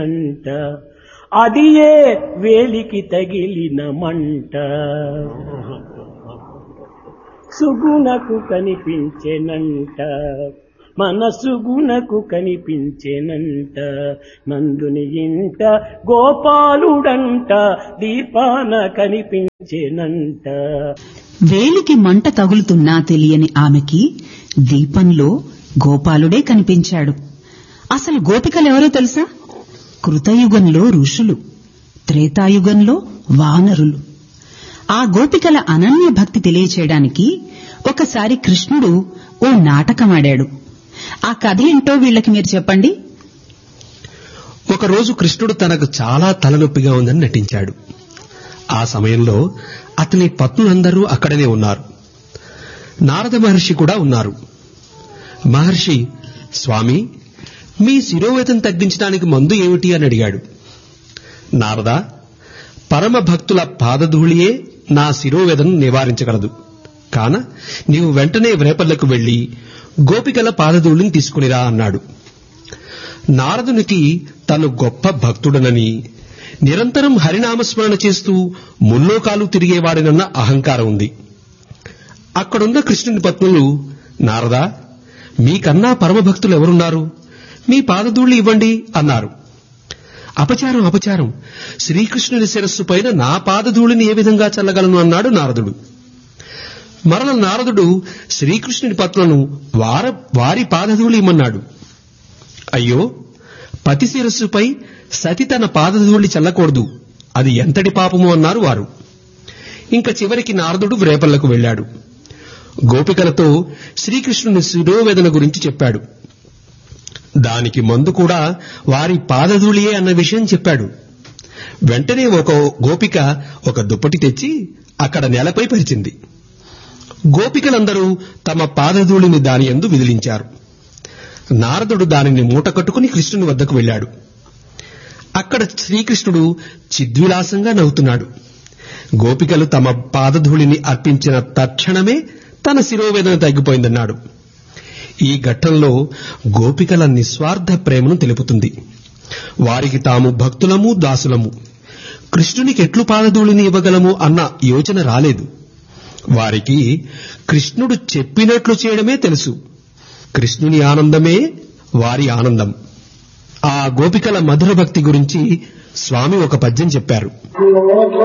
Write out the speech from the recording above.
అంట అదియే వేలికి తగిలిన మంట సుగుణకు కనిపించెనంట మనసుగుణకు కనిపించెనంట నందుని ఇంట గోపాలుడంట దీపాన కనిపించెనంట వేలికి మంట తగులుతున్నా తెలియని ఆమెకి దీపంలో గోపాలుడే కనిపించాడు అసలు గోపికలెవరో తెలుసా కృతయుగంలో ఋషులు త్రేతాయుగంలో వానరులు ఆ గోపికల అనన్య భక్తి తెలియచేయడానికి ఒకసారి కృష్ణుడు ఓ నాటకమాడాడు ఆ కథ ఏంటో వీళ్ళకి మీరు చెప్పండి ఒకరోజు కృష్ణుడు తనకు చాలా తలనొప్పిగా ఉందని నటించాడు ఆ సమయంలో అతని పత్నులందరూ అక్కడనే ఉన్నారు నారద మహర్షి కూడా ఉన్నారు మహర్షి స్వామి మీ శిరోవేతం తగ్గించడానికి మందు ఏమిటి అని అడిగాడు నారద పరమ భక్తుల పాదధూళియే నా శిరోవేదను నివారించగలదు కాన నీవు వెంటనే వ్రేపల్లకు వెళ్లి గోపికల పాదధూళిని తీసుకునిరా అన్నాడు నారదునికి తను గొప్ప భక్తుడనని నిరంతరం హరినామస్మరణ చేస్తూ ముల్లోకాలు తిరిగేవాడినన్న అహంకారం ఉంది అక్కడున్న కృష్ణుని పత్నులు నారదా మీకన్నా పరమభక్తులు ఎవరున్నారు మీ పాదధూళి ఇవ్వండి అన్నారు అపచారం అపచారం శ్రీకృష్ణుని శిరస్సు పైన నా పాదధూళిని ఏ విధంగా చల్లగలను అన్నాడు నారదుడు మరల నారదుడు శ్రీకృష్ణుని పత్నులను వార వారి పాదధూళి ఇమ్మన్నాడు అయ్యో పతి శిరస్సుపై సతి తన పాదధూళి చల్లకూడదు అది ఎంతటి పాపము అన్నారు వారు ఇంకా చివరికి నారదుడు వ్రేపల్లకు వెళ్ళాడు గోపికలతో శ్రీకృష్ణుని శిరోవేదన గురించి చెప్పాడు దానికి మందు కూడా వారి పాదధూళియే అన్న విషయం చెప్పాడు వెంటనే ఒక గోపిక ఒక దుప్పటి తెచ్చి అక్కడ నేలపై పరిచింది గోపికలందరూ తమ పాదధూళిని దాని యందు విదిలించారు నారదుడు దానిని మూట కట్టుకుని కృష్ణుని వద్దకు వెళ్ళాడు అక్కడ శ్రీకృష్ణుడు చిద్విలాసంగా నవ్వుతున్నాడు గోపికలు తమ పాదధూళిని అర్పించిన తక్షణమే తన శిరోవేదన తగ్గిపోయిందన్నాడు ఈ ఘట్టంలో గోపికల నిస్వార్థ ప్రేమను తెలుపుతుంది వారికి తాము భక్తులము దాసులము కృష్ణునికి ఎట్లు పాదధూళిని ఇవ్వగలము అన్న యోచన రాలేదు వారికి కృష్ణుడు చెప్పినట్లు చేయడమే తెలుసు కృష్ణుని ఆనందమే వారి ఆనందం ఆ గోపికల మధుర భక్తి గురించి స్వామి ఒక పద్యం చెప్పారు